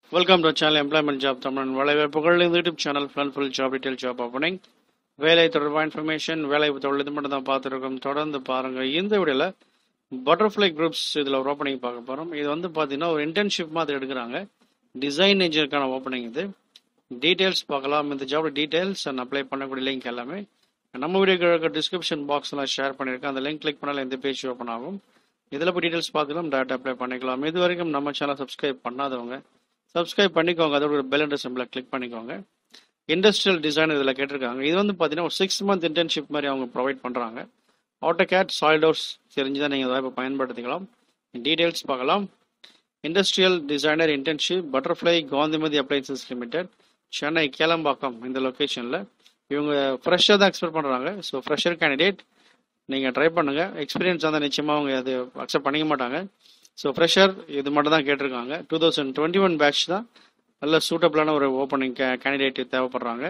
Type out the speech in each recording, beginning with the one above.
welcome to channel employment job Tamilan வேலைவாய்ப்புகள் இந்த YouTube channel full full job detail job opening வேலை தொடர்பான information வேலை தொழில் இது மட்டும் தான் பார்த்துருக்கோம் தொடர்ந்து பாருங்க இந்த வீடியோவில் பட்டர்ஃப்ளை குரூப்ஸ் இதில் ஒரு ஓப்பனிங் பார்க்க போகிறோம் இது வந்து பார்த்தீங்கன்னா ஒரு இன்டர்ன்ஷிப் மாதிரி எடுக்கிறாங்க டிசைன் இன்ஜினியருக்கான ஓப்பனிங் இது டீட்டெயில்ஸ் பார்க்கலாம் இந்த ஜாப் டீட்டெயில்ஸ் அண்ட் அப்ளை பண்ணக்கூடிய லிங்க் எல்லாமே நம்ம வீடியோ டிஸ்கிரிப்ஷன் பாக்ஸ்லாம் ஷேர் பண்ணியிருக்கேன் அந்த லிங்க் கிளிக் பண்ணாலும் இந்த பேஜ் ஓப்பன் ஆகும் இதில் போய் டீட்டெயில்ஸ் பார்த்துக்கலாம் டேட்டா அப்ளை பண்ணிக்கலாம் இது வரைக்கும் நம்ம சேனல் சப்ஸ்கிரைப் பண்ணாதவங்க சப்ஸ்கிரைப் பண்ணிக்கோங்க அதோட ஒரு பெல் அண்ட் சிம்பிளை கிளிக் பண்ணிக்கோங்க இண்டஸ்ட்ரியல் டிசைன் இதில் கேட்டிருக்காங்க இது வந்து பார்த்தீங்கன்னா ஒரு சிக்ஸ் மந்த் இன்டர்ன்ஷிப் மாதிரி அவங்க ப்ரொவைட் பண்ணுறாங்க ஆட்டோகேட் சாலிடோர்ஸ் தெரிஞ்சு தான் நீங்கள் இப்போ பயன்படுத்திக்கலாம் டீட்டெயில்ஸ் பார்க்கலாம் industrial designer internship butterfly Gandhimathi appliances limited Chennai Kelambakkam இந்த லொக்கேஷனில் இவங்க ஃப்ரெஷ்ஷாக தான் எக்ஸ்பெக்ட் பண்ணுறாங்க ஸோ ஃப்ரெஷர் கேண்டிடேட் நீங்கள் ட்ரை பண்ணுங்கள் எக்ஸ்பீரியன்ஸ் இருந்தால் நிச்சயமாக அவங்க அது அக்செப்ட் பண்ணிக்க மாட்டாங்க ஸோ ஃப்ரெஷர் இது மட்டும் தான் கேட்டிருக்காங்க two thousand twenty one batch தான் நல்ல சூட்டபிளான ஒரு ஓப்பனிங் கேண்டிடேட் தேவைப்படுறாங்க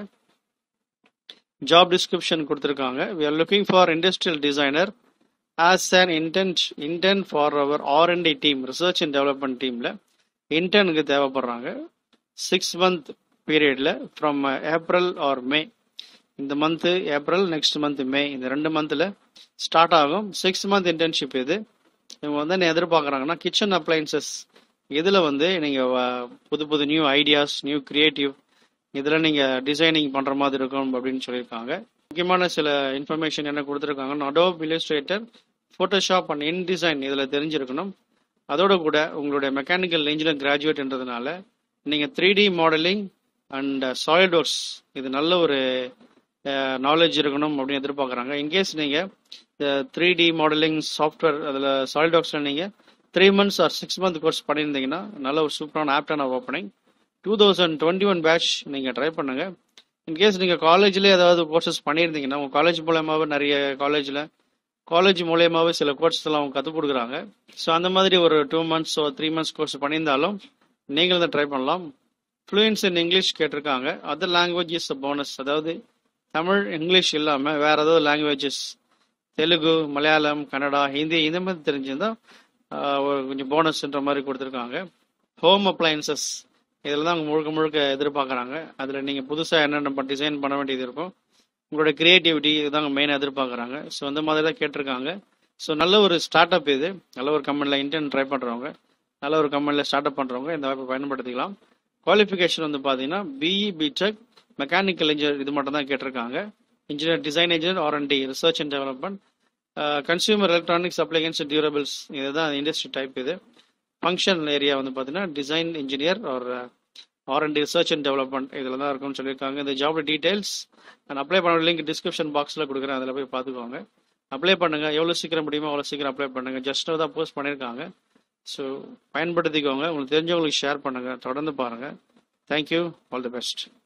ஜாப் டிஸ்கிரிப்ஷன் கொடுத்துருக்காங்க we are looking for industrial designer as an intent intent for our R and D team research and development டீமில் இன்டர்னுக்கு தேவைப்படுறாங்க சிக்ஸ் மந்த் பீரியடில் ஃப்ரம் ஏப்ரல் ஆர் மே இந்த month April next month May இந்த ரெண்டு மந்தில் start ஆகும் six month internship இது இவங்க வந்து என்ன எதிர்பார்க்குறாங்கன்னா கிச்சன் அப்ளைன்சஸ் இதில் வந்து நீங்கள் புது புது நியூ ஐடியாஸ் நியூ கிரியேட்டிவ் இதில் நீங்கள் டிசைனிங் பண்ணுற மாதிரி இருக்கும் அப்படின்னு சொல்லியிருக்காங்க முக்கியமான சில இன்ஃபர்மேஷன் என்ன கொடுத்துருக்காங்கன்னா Adobe Illustrator Photoshop and InDesign இதில் தெரிஞ்சிருக்கணும் அதோட கூட உங்களுடைய மெக்கானிக்கல் இன்ஜினியர் கிராஜுவேட்ன்றதுனால நீங்கள் three D modelling and SolidWorks இது நல்ல ஒரு நாலேஜ் இருக்கணும் அப்படின்னு எதிர்பார்க்குறாங்க இன்கேஸ் நீங்கள் த்ரீ டி மாடலிங் சாஃப்ட்வேர் அதில் சாலிட் ஒர்க்ஸில் நீங்கள் three months or six month course பண்ணியிருந்தீங்கன்னா நல்ல ஒரு சூப்பரான ஆப்டான opening two thousand twenty one batch நீங்கள் ட்ரை பண்ணுங்கள் இன்கேஸ் நீங்கள் காலேஜ்லேயே ஏதாவது கோர்சஸ் பண்ணியிருந்தீங்கன்னா உங்கள் காலேஜ் மூலயமாவே நிறைய காலேஜில் காலேஜ் மூலயமாவே சில கோர்சஸ் எல்லாம் அவங்க கற்றுக் கொடுக்குறாங்க ஸோ அந்த மாதிரி ஒரு two months three months course பண்ணியிருந்தாலும் நீங்களும் தான் ட்ரை பண்ணலாம் ஃப்ளூயன்ஸ் இன் இங்கிலீஷ் கேட்டிருக்காங்க அதர் லாங்குவேஜ் இஸ் போனஸ் அதாவது தமிழ் இங்கிலீஷ் இல்லாமல் வேற ஏதாவது லாங்குவேஜஸ் தெலுங்கு மலையாளம் கன்னடா ஹிந்தி இந்த மாதிரி தெரிஞ்சிருந்தால் ஒரு கொஞ்சம் போனஸ்ன்ற மாதிரி கொடுத்துருக்காங்க ஹோம் அப்ளையன்சஸ் இதில் தான் அவங்க முழுக்க முழுக்க எதிர்பார்க்குறாங்க அதில் நீங்கள் புதுசாக என்னென்ன டிசைன் பண்ண வேண்டியது இருக்கும் உங்களோட கிரியேட்டிவிட்டி இதுதாங்க மெயினாக எதிர்பார்க்குறாங்க ஸோ அந்த மாதிரி தான் கேட்டிருக்காங்க ஸோ நல்ல ஒரு ஸ்டார்ட் அப் இது நல்ல ஒரு கம்பெனியில் இன்டர்ன் ட்ரை பண்ணுறவங்க நல்ல ஒரு கம்பெனியில் ஸ்டார்ட் அப் பண்ணுறவங்க இந்த வாய்ப்பை பயன்படுத்திக்கலாம் குவாலிஃபிகேஷன் வந்து பார்த்தீங்கன்னா பிஇ பிடெக் மெக்கானிக்கல் இன்ஜினியர் இது மட்டும் தான் கேட்டிருக்காங்க engineer design engineer R and D research and development consumer electronics appliances durables இதுதான் இண்டஸ்ட்ரி டைப் இது ஃபங்க்ஷன் ஏரியா வந்து பார்த்தீங்கன்னா design engineer R R and research and development இதில் தான் இருக்கும்னு சொல்லியிருக்காங்க இந்த ஜாப் டீடைல்ஸ் நான் அப்ளை பண்ண லிங்க் டிஸ்கிரிப்ஷன் பாக்ஸில் கொடுக்குறேன் அதில் போய் பார்த்துக்கோங்க அப்ளை பண்ணுங்கள் எவ்வளோ சீக்கிரம் முடியுமோ அவ்வளோ சீக்கிரம் அப்ளை பண்ணுங்கள் ஜஸ்ட் தான் போஸ்ட் பண்ணியிருக்காங்க ஸோ பயன்படுத்திக்கோங்க உங்களுக்கு தெரிஞ்சவங்களுக்கு ஷேர் பண்ணுங்கள் தொடர்ந்து பாருங்கள் தேங்க்யூ ஆல் தி பெஸ்ட்